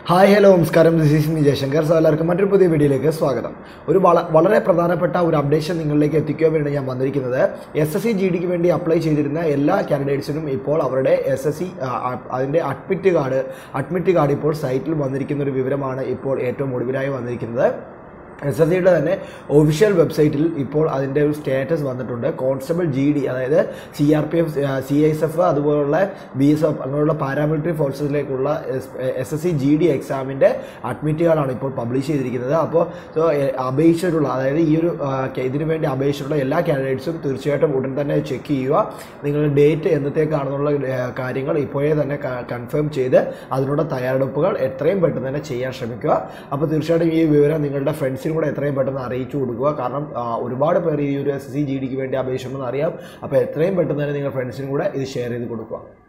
hi hello നമസ്കാരം this is me Jayashankar so എല്ലാവർക്കും മറ്റൊരു പുതിയ വീഡിയോയിലേക്ക് സ്വാഗതം ഒരു വള വളരെ പ്രധാനപ്പെട്ട ഒരു അപ്ഡേഷൻ നിങ്ങളിലേക്ക് എത്തിക്കാൻ വേണ്ടി ഞാൻ വന്നിരിക്കുന്നത് എസ് എസ് സി ജി ഡിക്ക് വേണ്ടി അപ്ലൈ ചെയ്തിരുന്ന എല്ലാ കാൻഡിഡേറ്റ്സിനും ഇപ്പോൾ അവരുടെ എസ് എസ് സി അതിൻ്റെ അഡ്മിറ്റ് കാർഡ് അഡ്മിറ്റ് കാർഡ് ഇപ്പോൾ സൈറ്റിൽ വന്നിരിക്കുന്ന ഒരു വിവരമാണ് ഇപ്പോൾ ഏറ്റവും ഒടുവിലായി വന്നിരിക്കുന്നത് എസ് എസ് സിയുടെ തന്നെ ഒഫീഷ്യൽ വെബ്സൈറ്റിൽ ഇപ്പോൾ അതിൻ്റെ ഒരു സ്റ്റാറ്റസ് വന്നിട്ടുണ്ട് കോൺസ്റ്റബിൾ ജി ഡി അതായത് C R P F C S F അതുപോലുള്ള ബി എസ് എഫ് അങ്ങനെയുള്ള പാരാമിലിറ്ററി ഫോഴ്സസിലേക്കുള്ള S S C G D എക്സാമിൻ്റെ അഡ്മിറ്റ് കാർഡാണ് ഇപ്പോൾ പബ്ലിഷ് ചെയ്തിരിക്കുന്നത് അപ്പോൾ സോ അപേക്ഷിച്ചിട്ടുള്ള അതായത് ഈ ഒരു ആ, ക- ഇതിനു വേണ്ടി അപേക്ഷിച്ചിട്ടുള്ള എല്ലാ കാൻഡിഡേറ്റ്സും തീർച്ചയായിട്ടും ഉടൻ തന്നെ ചെക്ക് ചെയ്യുക നിങ്ങളുടെ ഡേറ്റ് എന്നത്തേക്കാണെന്നുള്ള ആ, കാര്യങ്ങൾ ഇപ്പോഴേ തന്നെ കൺഫേം ചെയ്ത് അതിനുള്ള തയ്യാറെടുപ്പുകൾ എത്രയും പെട്ടെന്ന് തന്നെ ചെയ്യാൻ ശ്രമിക്കുക അപ്പോൾ തീർച്ചയായിട്ടും ഈ വിവരം നിങ്ങളുടെ ഫ്രണ്ട്സിനും കൂടെ എത്രയും പെട്ടെന്ന് അറിയിച്ചു കൊടുക്കുക കാരണം ആ, ഒരുപാട് പേർ ഈ ഒരു എസ് സി ജി ഡിക്ക് വേണ്ടി അപേക്ഷിക്കണമെന്ന് അറിയാം അപ്പോൾ എത്രയും പെട്ടെന്ന് തന്നെ നിങ്ങൾ ഫ്രണ്ട്സിനും കൂടെ ഇത് ഷെയർ ചെയ്ത് കൊടുക്കുക